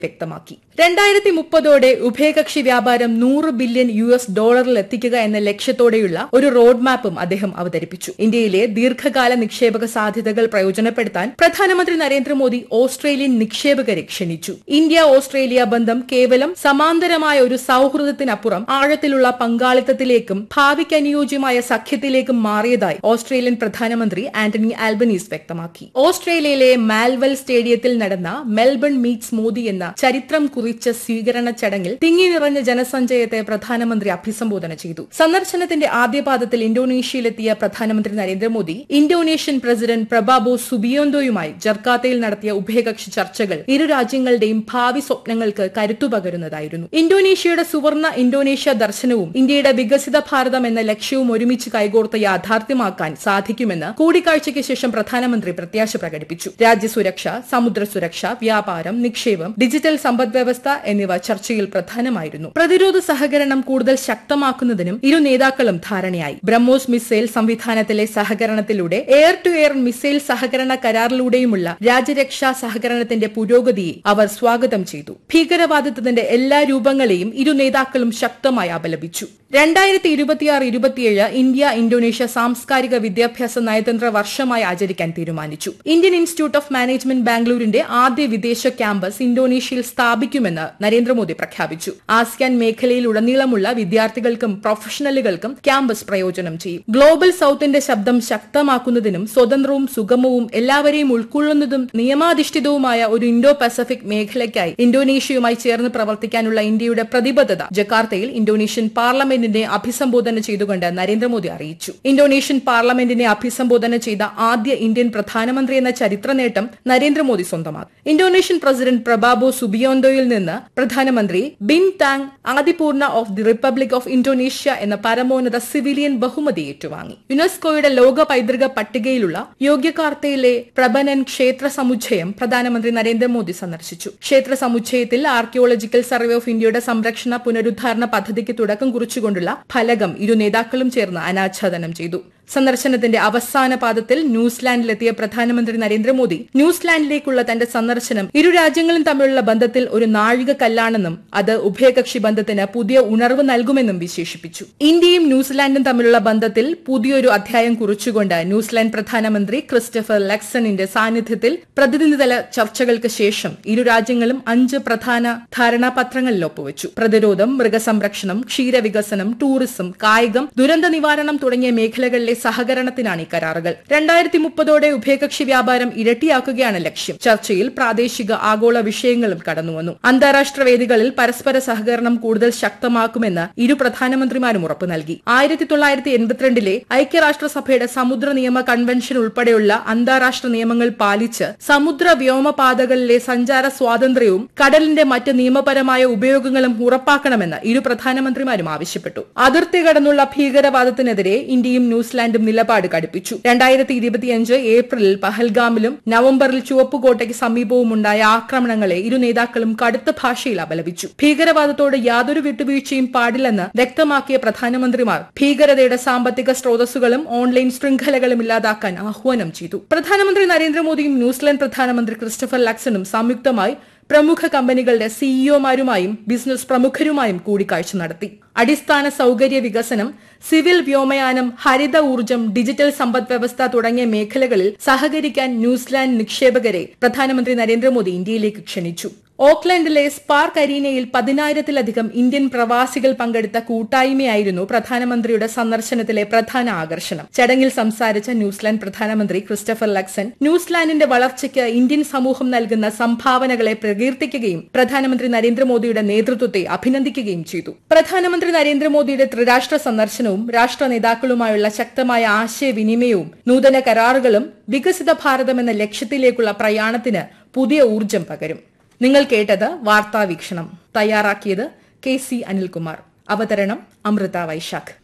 വ്യക്തമാക്കി രണ്ടായിരത്തി മുപ്പതോടെ ഉഭയകക്ഷി വ്യാപാരം നൂറ് ബില്യൺ യു എസ് ഡോളറിൽ എത്തിക്കുക എന്ന ലക്ഷ്യത്തോടെയുള്ള ഒരു റോഡ് മാപ്പും അദ്ദേഹം അവതരിപ്പിച്ചു ഇന്ത്യയിലെ ദീർഘകാല നിക്ഷേപക സാധ്യതകൾ പ്രയോജനപ്പെടുത്താൻ പ്രധാനമന്ത്രി നരേന്ദ്രമോദി ഓസ്ട്രേലിയൻ നിക്ഷേപകരെ ക്ഷണിച്ചു ഇന്ത്യ ഓസ്ട്രേലിയ ബന്ധം കേവലം സമാന്തരമായ ഒരു സൌഹൃദത്തിനപ്പുറം ആഴത്തിലുള്ള പങ്കാളിത്തത്തിലേക്കും ഭാവിക്ക് അനുയോജ്യമായ സഖ്യത്തിലേക്കും മാറിയതായി ഓസ്ട്രേലിയൻ പ്രധാനമന്ത്രി ആന്റണി ആൽബനീസ് വ്യക്തമാക്കി ഓസ്ട്രേലിയയിലെ മാൽവൽ സ്റ്റേഡിയത്തിൽ നടന്ന മെൽബൺ മീറ്റ്സ് മോദി എന്ന ചരിത്രം കുറിച്ച സ്വീകരണ ചടങ്ങിൽ തിങ്ങി നിറഞ്ഞ ജനസഞ്ചയത്തെ പ്രധാനമന്ത്രി അഭിസംബോധന ചെയ്തു സന്ദർശനത്തിന്റെ ആദ്യപാദത്തിൽ ഇന്തോനേഷ്യയിലെത്തിയ പ്രധാനമന്ത്രി നരേന്ദ്രമോദി ഇന്തോനേഷ്യൻ പ്രസിഡന്റ് പ്രബാബോ സുബിയോന്തോയുമായി ജർക്കാത്തയിൽ നടത്തിയ ഉഭയകക്ഷി ചർച്ചകൾ ഇരു രാജ്യങ്ങളുടെയും ഭാവി സ്വപ്നങ്ങൾക്ക് കരുത്തു പകരുന്നതായിരുന്നു ഇന്തോനേഷ്യയുടെ സുവർണ ഇന്തോനേഷ്യ ദർശനവും ഇന്ത്യയുടെ വികസിത ഭാരതം എന്ന ലക്ഷ്യവും ഒരുമിച്ച് കൈകോർത്ത് യാഥാർത്ഥ്യമാക്കാൻ സാധിക്കുമെന്ന് കൂടിക്കാഴ്ചയ്ക്ക് ശേഷം പ്രധാനമന്ത്രി പ്രത്യാശ പ്രകടിപ്പിച്ചു രാജ്യസുരക്ഷ സമുദ്ര സുരക്ഷ വ്യാപാരം നിക്ഷേപം ഡിജിറ്റൽ സമ്പദ്വ്യവസ്ഥ എന്നിവ ചർച്ചയിൽ പ്രധാനമായിരുന്നു പ്രതിരോധ സഹകരണം കൂടുതൽ ശക്തമാക്കുന്നതിനും ഇരു നേതാക്കളും ധാരണയായി ബ്രഹ്മോസ് മിസൈൽ സംവിധാനത്തിലെ സഹകരണത്തിലൂടെ എയർ ടു എയർ മിസൈൽ സഹകരണ കരാറിലൂടെയുമുള്ള രാജ്യരക്ഷാ സഹകരണത്തിന്റെ പുരോഗതിയെ അവർ സ്വാഗതം ചെയ്തു ഭീകരവാദിത്വത്തിന്റെ എല്ലാ രൂപങ്ങളെയും ഇരു നേതാക്കളും ശക്തമായി അപലപിച്ചു രണ്ടായിരത്തി ഇരുപത്തിയാറ് ഇരുപത്തിയേഴ് ഇന്ത്യ ഇന്തോനേഷ്യ സാംസ്കാരിക വിദ്യാഭ്യാസ നയതന്ത്ര വർഷമായി ആചരിക്കാൻ തീരുമാനിച്ചു ഇന്ത്യൻ ഇൻസ്റ്റിറ്റ്യൂട്ട് ഓഫ് മാനേജ്മെന്റ് ബാംഗ്ലൂരിന്റെ ആദ്യ വിദേശ ക്യാമ്പസ് ഇന്തോനേഷ്യയിൽ സ്ഥാപിക്കുമെന്ന് നരേന്ദ്രമോദി പ്രഖ്യാപിച്ചു ആസിയാൻ മേഖലയിലുടനീളമുള്ള വിദ്യാർത്ഥികൾക്കും പ്രൊഫഷണലുകൾക്കും ക്യാമ്പസ് പ്രയോജനം ചെയ്യും ഗ്ലോബൽ സൌത്തിന്റെ ശബ്ദം ശക്തമാക്കുന്നതിനും സ്വതന്ത്രവും സുഗമവും എല്ലാവരെയും ഉൾക്കൊള്ളുന്നതും നിയമാധിഷ്ഠിതവുമായ ഒരു ഇൻഡോ പസഫിക് മേഖലയ്ക്കായി ഇന്തോനേഷ്യയുമായി ചേർന്ന് പ്രവർത്തിക്കാനുള്ള ഇന്ത്യയുടെ പ്രതിബദ്ധത ജക്കാർത്തയിൽ ഇന്തോനേഷ്യൻ പാർലമെന്റിനെ അഭിസംബോധന ചെയ്തുകൊണ്ട് നരേന്ദ്രമോദി അറിയിച്ചു ഇന്തോനേഷ്യൻ പാർലമെന്റിനെ അഭിസംബോധന ചെയ്ത ആദ്യ ഇന്ത്യൻ പ്രധാനമന്ത്രി എന്ന ചരിത്ര നേട്ടം നരേന്ദ്രമോദി സ്വന്തമാക്കി ഇന്തോനേഷ്യൻ പ്രസിഡന്റ് പ്രബാബോ സുബിയോന്തോയിൽ നിന്ന് പ്രധാനമന്ത്രി Bintang Adipurna of the Republic of Indonesia എന്ന പരമോന്നത സിവിലിയൻ ബഹുമതി ഏറ്റുവാങ്ങി യുനെസ്കോയുടെ ലോക പൈതൃക പട്ടികയിലുള്ള യോഗ്യകാർത്തയിലെ പ്രബനൻ ക്ഷേത്ര സമുച്ചയം പ്രധാനമന്ത്രി നരേന്ദ്രമോദി സന്ദർശിച്ചു ക്ഷേത്ര സമുച്ചയത്തിൽ ആർക്കിയോളജിക്കൽ സർവേ ഓഫ് ഇന്ത്യയുടെ സംരക്ഷണ പുനരുദ്ധാരണ പദ്ധതിക്ക് തുടക്കം കുറിച്ചുകൊണ്ടുള്ള ഫലകം ഇരു നേതാക്കളും ചേർന്ന് അനാച്ഛാദനം ചെയ്തു സന്ദർശനത്തിന്റെ അവസാന പാദത്തിൽ ന്യൂസിലാൻഡിലെത്തിയ പ്രധാനമന്ത്രി നരേന്ദ്രമോദി ന്യൂസിലാൻഡിലേക്കുള്ള തന്റെ സന്ദർശനം ഇരു രാജ്യങ്ങളും തമ്മിലുള്ള ബന്ധത്തിൽ ഒരു നാഴിക കല്ലാണെന്നും അത് ഉഭയകക്ഷി ബന്ധത്തിന് പുതിയ ഉണർവ് നൽകുമെന്നും വിശേഷിപ്പിച്ചു ഇന്ത്യയും ന്യൂസിലാൻഡും തമ്മിലുള്ള ബന്ധത്തിൽ പുതിയൊരു അധ്യായം കുറിച്ചുകൊണ്ട് ന്യൂസിലാൻഡ് പ്രധാനമന്ത്രി ക്രിസ്റ്റഫർ ലെക്സണിന്റെ സാന്നിധ്യത്തിൽ പ്രതിനിധിതല ചർച്ചകൾക്ക് ശേഷം ഇരു രാജ്യങ്ങളും അഞ്ച് പ്രധാന ധാരണാപത്രങ്ങളിൽ ഒപ്പുവച്ചു പ്രതിരോധം മൃഗസംരക്ഷണം ക്ഷീരവികസനം ടൂറിസം കായികം ദുരന്ത നിവാരണം തുടങ്ങിയ മേഖലകളിലെ സഹകരണത്തിനാണ് ഈ കരാറുകൾ രണ്ടായിരത്തി മുപ്പതോടെ ഉഭയകക്ഷി വ്യാപാരം ഇരട്ടിയാക്കുകയാണ് ലക്ഷ്യം ചർച്ചയിൽ പ്രാദേശിക ആഗോള വിഷയങ്ങളും കടന്നുവന്നു അന്താരാഷ്ട്ര വേദികളിൽ പരസ്പര സഹകരണം കൂടുതൽ ശക്തമാക്കുമെന്ന് ഇരു പ്രധാനമന്ത്രിമാരും ഉറപ്പു നൽകി ആയിരത്തി തൊള്ളായിരത്തി എൺപത്തിരണ്ടിലെ ഐക്യരാഷ്ട്രസഭയുടെ സമുദ്ര നിയമ കൺവെൻഷൻ ഉൾപ്പെടെയുള്ള അന്താരാഷ്ട്ര നിയമങ്ങൾ പാലിച്ച് സമുദ്ര വ്യോമപാതകളിലെ സഞ്ചാര സ്വാതന്ത്ര്യവും കടലിന്റെ മറ്റ് നിയമപരമായ ഉപയോഗങ്ങളും ഉറപ്പാക്കണമെന്ന് ഇരു പ്രധാനമന്ത്രിമാരും ആവശ്യപ്പെട്ടു അതിർത്തി കടന്നുള്ള ഭീകരവാദത്തിനെതിരെ ഇന്ത്യയും ന്യൂസിലാൻഡും നിലപാട് കടുപ്പിച്ചു രണ്ടായിരത്തി ഇരുപത്തിയഞ്ച് ഏപ്രിലിൽ പഹൽഗാമിലും നവംബറിൽ ചുവപ്പുകോട്ടയ്ക്ക് സമീപവും ഉണ്ടായ ആക്രമണങ്ങളെ ഇരു നേതാക്കളും കടുത്ത ഭാഷയിൽ അപലപിച്ചു ഭീകരവാദത്തോട് യാതൊരു വിട്ടുവീഴ്ചയും പാടില്ലെന്ന് വ്യക്തമാക്കിയ പ്രധാനമന്ത്രിമാർ ഭീകരതയുടെ സാമ്പത്തിക സ്രോതസ്സുകളും ഓൺലൈൻ ശൃംഖലകളും ഇല്ലാതാക്കാൻ ആഹ്വാനം ചെയ്തു പ്രധാനമന്ത്രി നരേന്ദ്രമോദിയും ന്യൂസിലാൻഡ് പ്രധാനമന്ത്രി ക്രിസ്റ്റഫർ ലക്സണും സംയുക്തമായി പ്രമുഖ കമ്പനികളുടെ സിഇഒമാരുമായും ബിസിനസ് പ്രമുഖരുമായും കൂടിക്കാഴ്ച നടത്തി അടിസ്ഥാന സൌകര്യ വികസനം സിവിൽ വ്യോമയാനം ഹരിത ഊർജ്ജം ഡിജിറ്റൽ സമ്പദ്വ്യവസ്ഥ തുടങ്ങിയ മേഖലകളിൽ സഹകരിക്കാൻ ന്യൂസിലാൻഡ് നിക്ഷേപകരെ പ്രധാനമന്ത്രി നരേന്ദ്രമോദി ഇന്ത്യയിലേക്ക് ക്ഷണിച്ചു ഓക്ലൻഡിലെ സ്പാർക്ക് അരീനയിൽ പതിനായിരത്തിലധികം ഇന്ത്യൻ പ്രവാസികൾ പങ്കെടുത്ത കൂട്ടായ്മയായിരുന്നു പ്രധാനമന്ത്രിയുടെ സന്ദർശനത്തിലെ പ്രധാന ആകർഷണം ചടങ്ങിൽ സംസാരിച്ച ന്യൂസിലാൻഡ് പ്രധാനമന്ത്രി ക്രിസ്റ്റഫർ ലക്സൺ ന്യൂസിലാൻഡിന്റെ വളർച്ചയ്ക്ക് ഇന്ത്യൻ സമൂഹം നൽകുന്ന സംഭാവനകളെ പ്രകീർത്തിക്കുകയും പ്രധാനമന്ത്രി നരേന്ദ്രമോദിയുടെ നേതൃത്വത്തെ അഭിനന്ദിക്കുകയും ചെയ്തു പ്രധാനമന്ത്രി നരേന്ദ്രമോദിയുടെ ത്രിരാഷ്ട്ര സന്ദർശനവും രാഷ്ട്ര നേതാക്കളുമായുള്ള ശക്തമായ ആശയവിനിമയവും നൂതന കരാറുകളും വികസിത ഭാരതം എന്ന ലക്ഷ്യത്തിലേക്കുള്ള പ്രയാണത്തിന് പുതിയ ഊർജം പകരും നിങ്ങൾ കേട്ടത് വാർത്താ വീക്ഷണം തയ്യാറാക്കിയത് കെ സി അനിൽകുമാർ അവതരണം അമൃത വൈശാഖ്